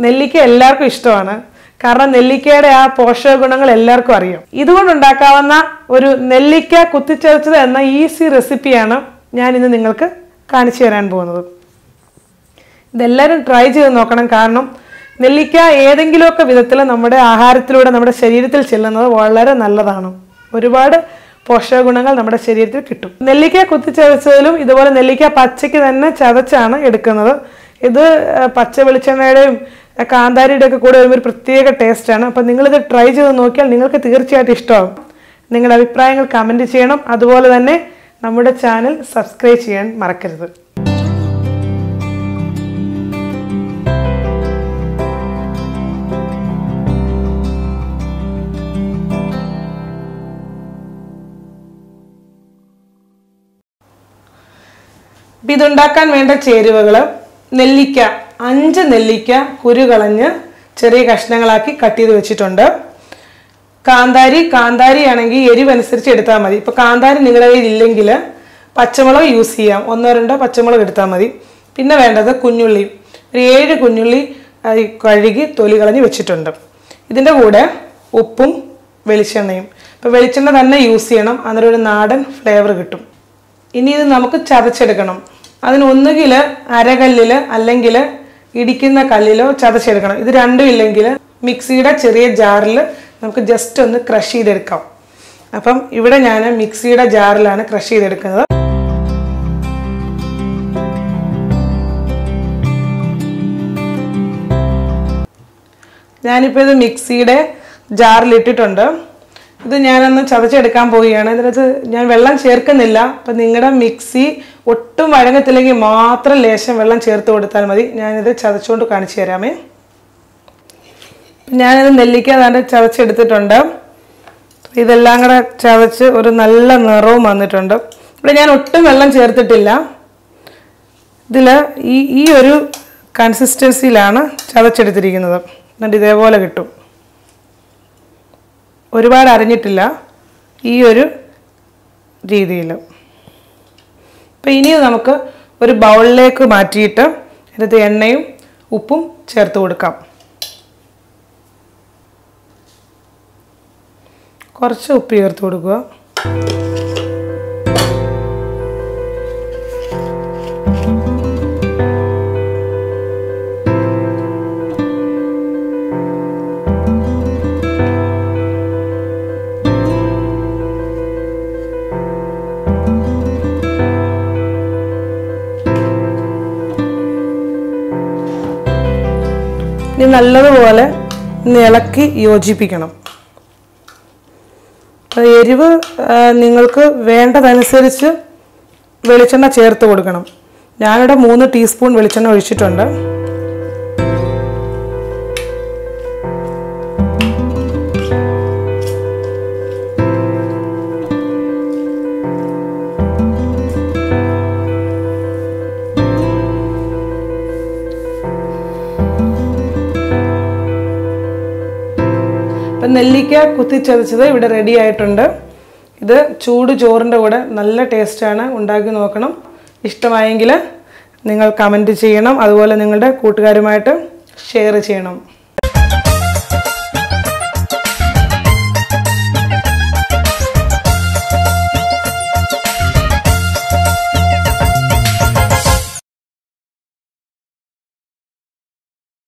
നെല്ലിക്ക എല്ലാവർക്കും ഇഷ്ടമാണ് കാരണം നെല്ലിക്കയുടെ ആ പോഷക ഗുണങ്ങൾ എല്ലാവർക്കും അറിയാം ഇതുകൊണ്ട് ഉണ്ടാക്കാവുന്ന ഒരു നെല്ലിക്ക കുത്തിച്ചതച്ചത് എന്ന ഈസി റെസിപ്പിയാണ് ഞാൻ ഇന്ന് നിങ്ങൾക്ക് കാണിച്ചു തരാൻ പോകുന്നത് ഇതെല്ലാവരും ട്രൈ ചെയ്ത് നോക്കണം കാരണം നെല്ലിക്ക ഏതെങ്കിലുമൊക്കെ വിധത്തിൽ നമ്മുടെ ആഹാരത്തിലൂടെ നമ്മുടെ ശരീരത്തിൽ ചെല്ലുന്നത് വളരെ നല്ലതാണ് ഒരുപാട് പോഷക ഗുണങ്ങൾ നമ്മുടെ ശരീരത്തിൽ കിട്ടും നെല്ലിക്ക കുത്തിച്ചതച്ചതിലും ഇതുപോലെ നെല്ലിക്ക പച്ചയ്ക്ക് തന്നെ ചതച്ചാണ് എടുക്കുന്നത് ഇത് ആ, പച്ച വെളിച്ചെണ്ണയുടെയും ആ, കാന്താരിയുടെ ഒക്കെ കൂടെ വരുമ്പോൾ ഒരു പ്രത്യേക ടേസ്റ്റാണ് അപ്പം നിങ്ങളിത് ട്രൈ ചെയ്ത് നോക്കിയാൽ നിങ്ങൾക്ക് തീർച്ചയായിട്ടും ഇഷ്ടമാകും നിങ്ങളുടെ അഭിപ്രായങ്ങൾ കമൻറ്റ് ചെയ്യണം അതുപോലെ തന്നെ നമ്മുടെ ചാനൽ സബ്സ്ക്രൈബ് ചെയ്യാൻ മറക്കരുത് അപ്പം ഇതുണ്ടാക്കാൻ വേണ്ട ചേരുവകൾ നെല്ലിക്ക അഞ്ച് നെല്ലിക്ക കുരു കളഞ്ഞ് ചെറിയ കഷ്ണങ്ങളാക്കി കട്ട് ചെയ്ത് വെച്ചിട്ടുണ്ട് കാന്താരി കാന്താരി ആണെങ്കിൽ എരിവനുസരിച്ച് എടുത്താൽ മതി ഇപ്പോൾ കാന്താരി നിങ്ങളുടെ കയ്യിൽ ഇല്ലെങ്കിൽ പച്ചമുളക് യൂസ് ചെയ്യാം ഒന്നോ രണ്ടോ പച്ചമുളക് എടുത്താൽ മതി പിന്നെ വേണ്ടത് കുഞ്ഞുള്ളി ഒരു ഏഴ് കുഞ്ഞുള്ളി അത് കഴുകി തൊലി കളഞ്ഞ് വെച്ചിട്ടുണ്ട് ഇതിൻ്റെ കൂടെ ഉപ്പും വെളിച്ചെണ്ണയും ഇപ്പോൾ വെളിച്ചെണ്ണ തന്നെ യൂസ് ചെയ്യണം അന്നേരം ഒരു നാടൻ ഫ്ലേവർ കിട്ടും ഇനി ഇത് നമുക്ക് ചതച്ചെടുക്കണം അതിന് ഒന്നുകിൽ അരകല്ലിൽ അല്ലെങ്കിൽ ഇടിക്കുന്ന കല്ലിലോ ചതച്ചെടുക്കണം ഇത് രണ്ടും ഇല്ലെങ്കിൽ മിക്സിയുടെ ചെറിയ ജാറിൽ നമുക്ക് ജസ്റ്റ് ഒന്ന് ക്രഷ് ചെയ്തെടുക്കാം അപ്പം ഇവിടെ ഞാൻ മിക്സിയുടെ ജാറിലാണ് ക്രഷ് ചെയ്തെടുക്കുന്നത് ഞാനിപ്പോൾ ഇത് മിക്സിയുടെ ജാറിൽ ഇട്ടിട്ടുണ്ട് ഇത് ഞാനൊന്ന് ചതച്ചെടുക്കാൻ പോവുകയാണ് ഇതിനകത്ത് ഞാൻ വെള്ളം ചേർക്കുന്നില്ല അപ്പം നിങ്ങളുടെ മിക്സി ഒട്ടും വഴങ്ങത്തില്ലെങ്കിൽ മാത്രം ലേശം വെള്ളം ചേർത്ത് കൊടുത്താൽ മതി ഞാനിത് ചതച്ചുകൊണ്ട് കാണിച്ചു തരാമേ ഞാനിത് നെല്ലിക്ക അതാണ്ട് ചതച്ചെടുത്തിട്ടുണ്ട് ഇതെല്ലാം കൂടെ ചതച്ച് ഒരു നല്ല നിറവും വന്നിട്ടുണ്ട് ഇവിടെ ഞാൻ ഒട്ടും വെള്ളം ചേർത്തിട്ടില്ല ഇതിൽ ഈ ഈ ഒരു കൺസിസ്റ്റൻസിയിലാണ് ചതച്ചെടുത്തിരിക്കുന്നത് എന്നിട്ട് ഇതേപോലെ കിട്ടും ഒരുപാട് അരഞ്ഞിട്ടില്ല ഈ ഒരു രീതിയിൽ അപ്പം ഇനി നമുക്ക് ഒരു ബൗളിലേക്ക് മാറ്റിയിട്ട് ഇതിനകത്ത് എണ്ണയും ഉപ്പും ചേർത്ത് കൊടുക്കാം കുറച്ച് ഉപ്പ് ചേർത്ത് കൊടുക്കുക ഇനി നല്ലതുപോലെ ഒന്ന് ഇളക്കി യോജിപ്പിക്കണം അപ്പോൾ എരിവ് ആ, നിങ്ങൾക്ക് വേണ്ടതനുസരിച്ച് വെളിച്ചെണ്ണ ചേർത്ത് കൊടുക്കണം ഞാനിവിടെ മൂന്ന് ടീസ്പൂൺ വെളിച്ചെണ്ണ ഒഴിച്ചിട്ടുണ്ട് അപ്പം നെല്ലിക്ക കുത്തിച്ചതച്ചത് ഇവിടെ റെഡി ആയിട്ടുണ്ട് ഇത് ചൂട് ചോറിൻ്റെ കൂടെ നല്ല ടേസ്റ്റാണ് ഉണ്ടാക്കി നോക്കണം ഇഷ്ടമായെങ്കിൽ നിങ്ങൾ കമൻറ്റ് ചെയ്യണം അതുപോലെ നിങ്ങളുടെ കൂട്ടുകാരുമായിട്ട് ഷെയർ ചെയ്യണം